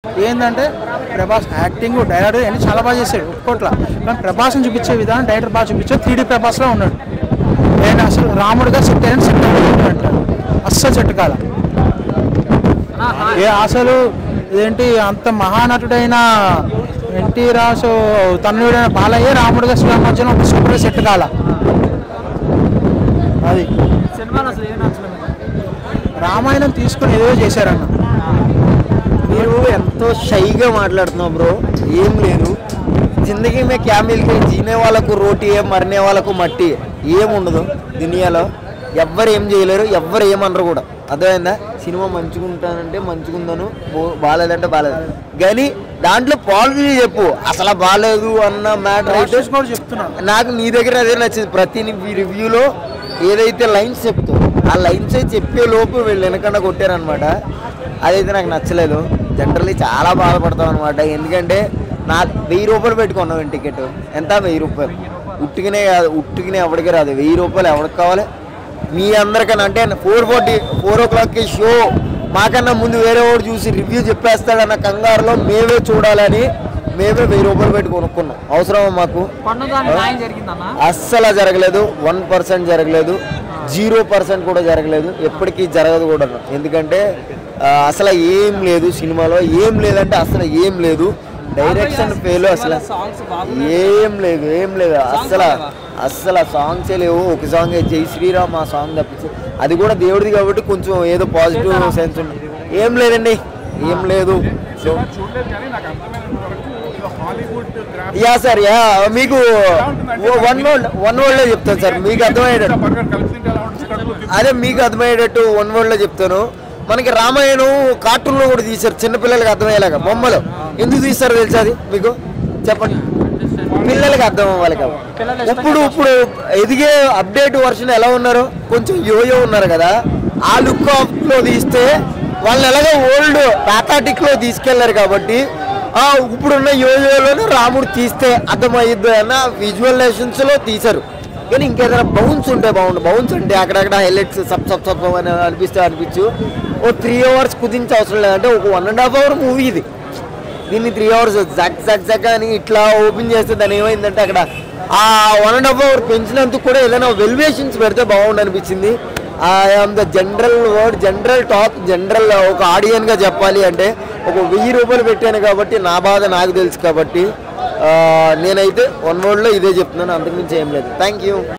ఏంటంటే Prabhas acting director అన్ని చాలా బాగా చేశాడు ఒక్కోట్ల కానీ ప్రభాస్ని చూపించే విధానం డైరెక్టర్ బాగా చూపించాడు త్రీ డీ ప్రభాస్లో ఉన్నాడు నేను అసలు రాముడిగా సెట్ అయ్యాను సెట్ అంటారు అస్సలు సెట్ కాల ఏ అసలు ఇదేంటి అంత మహానటుడైన ఎన్టీ రాసు తన్నుడైన బాలయ్య రాముడిగా శ్రీరామర్జున ఒక సూపర్ సెట్ కాల అది సినిమాలో అసలు ఏం నచ్చలేదు రామాయణం తీసుకుని ఏదో చేశారన్న మీరు ఎంతో షైగా మాట్లాడుతున్నావు బ్రో ఏం లేదు జిందగీ మే క్యా మిల్తే జీనే వాళ్ళకు రోటీ ఏ మరనే వాళ్ళకు మట్టి ఏం ఉండదు దునియాలో ఎవ్వరు ఏం చేయలేరు ఎవ్వరు ఏమనరు కూడా అర్థమైందా సినిమా మంచిగుంటానంటే మంచిగుందను బో- బాగాలేదంటే బాగాలేదు కానీ దాంట్లో పాలసీ చెప్పు అసలు బాగాలేదు అన్న మ్యాటర్ అయితే Process కూడా చెప్తున్నాను నాకు నీ దగ్గర అదే నచ్చింది ప్రతి రివ్యూలో ఏదైతే లైన్స్ చెప్తావు ఆ లైన్స్ చెప్పే లోపు వీళ్ళు వెనకన్నా కొట్టారనమాట అదైతే నాకు నచ్చలేదు జనరల్లీ చాలా బాధపడతాం అనమాట ఎందుకంటే నా వెయ్యి రూపాయలు పెట్టుకున్నాం టికెట్ ఎంత వెయ్యి రూపాయలు ఉట్టిగానే కాదు ఉట్టిగానే ఎవరికి రాదు వెయ్యి రూపాయలు ఎవరికి కావాలి మీ అందరికన్నా అంటే ఫోర్ ఫార్టీ ఫోర్ ఓ క్లాక్కి షో మాకన్నా ముందు వేరే వాడు చూసి రివ్యూ చెప్పేస్తాడన్న కంగారులో మేమే చూడాలని మేమే వెయ్యి రూపాయలు పెట్టి కొనుక్కున్నాం అవసరమా మాకు కొండదాని న్యాయం జరిగిందన్న అస్సలు జరగలేదు వన్ పర్సెంట్ జరగలేదు జీరో పర్సెంట్ కూడా జరగలేదు ఎప్పటికీ జరగదు కూడా ఎందుకంటే ఆ, అసలు ఏం లేదు సినిమాలో ఏం లేదంటే అసలు ఏం లేదు డైరెక్షన్ ఫెయిల్ అసలు సాంగ్స్ బాగా ఏం లేదు ఏం లేదు అస్సలు అస్సలు సాంగ్సే లేవు ఒక సాంగ్ జై శ్రీరామ్ ఆ సాంగ్ తప్పించి అది కూడా దేవుడిది కాబట్టి కొంచెం ఏదో పాజిటివ్ సెన్స్ ఉంది ఏం లేదండి ఏం లేదు సో చూడలేదు కానీ నాకు అర్థమైనంత వరకు ఇది Hollywood graph yeah sir yeah మీకు వన్ వర్డ్ వన్ వర్డ్ లో చెప్తాను సార్ మీకు అర్థమయ్యేటట్టు బర్గర్ కలిసి తింటే ఎలా ఉంటుంది కడుపులో తిప్పి అదే మీకు అర్థమయ్యేటట్టు వన్ వర్డ్ లో చెప్తాను మనకి రామాయణం కార్టూన్ లో కూడా తీశారు చిన్నపిల్లలకి అర్థమయ్యేలాగా బొమ్మలు ఎందుకు తీస్తారు తెలుసా అది మీకు చెప్పండి పిల్లలకి అర్థం అవ్వాలి కాబట్టి ఇప్పుడు ఇప్పుడు ఎదిగే అప్డేట్ వర్షన్ ఎలా ఉన్నారు కొంచెం యోయో ఉన్నారు కదా ఆ లుక్ ఆఫ్ లో తీస్తే వాళ్ళని ఎలాగో ఓల్డ్ పాథాటిక్ లో తీసుకెళ్లారు కాబట్టి ఆ ఇప్పుడున్న యోయోలోనే రాముడు తీస్తే అర్థమయ్యిద్ది అన్న విజువలైజేషన్స్ లో తీశారు కానీ ఇంకేదైనా బౌన్స్ ఉంటే బాగుండు బౌన్స్ అంటే అక్కడక్కడ హైలైట్స్ సబ్ సబ్ సబ్ అని అనిపిస్తే అనిపించు ఓ త్రీ అవర్స్ కుదించే అవసరం లేదంటే ఒక one and half hour movie ఇది దీన్ని త్రీ అవర్స్ జక్ జక్ జక్ అని ఇట్లా ఓపెన్ చేస్తే దాని ఏమైందంటే అక్కడ ఆ వన్ అండ్ హాఫ్ అవర్ పెంచినందుకు కూడా ఏదైనా వెల్యుయేషన్స్ పెడితే బాగుండు అనిపించింది I'm the general word general talk general ఒక ఆడియన్గా చెప్పాలి అంటే ఒక వెయ్యి రూపాయలు పెట్టాను కాబట్టి నా బాధ నాకు తెలుసు కాబట్టి ఆ, నేనైతే వన్ వర్డ్లో ఇదే చెప్తున్నాను అంతకుమించి ఏం లేదు థ్యాంక్ యూ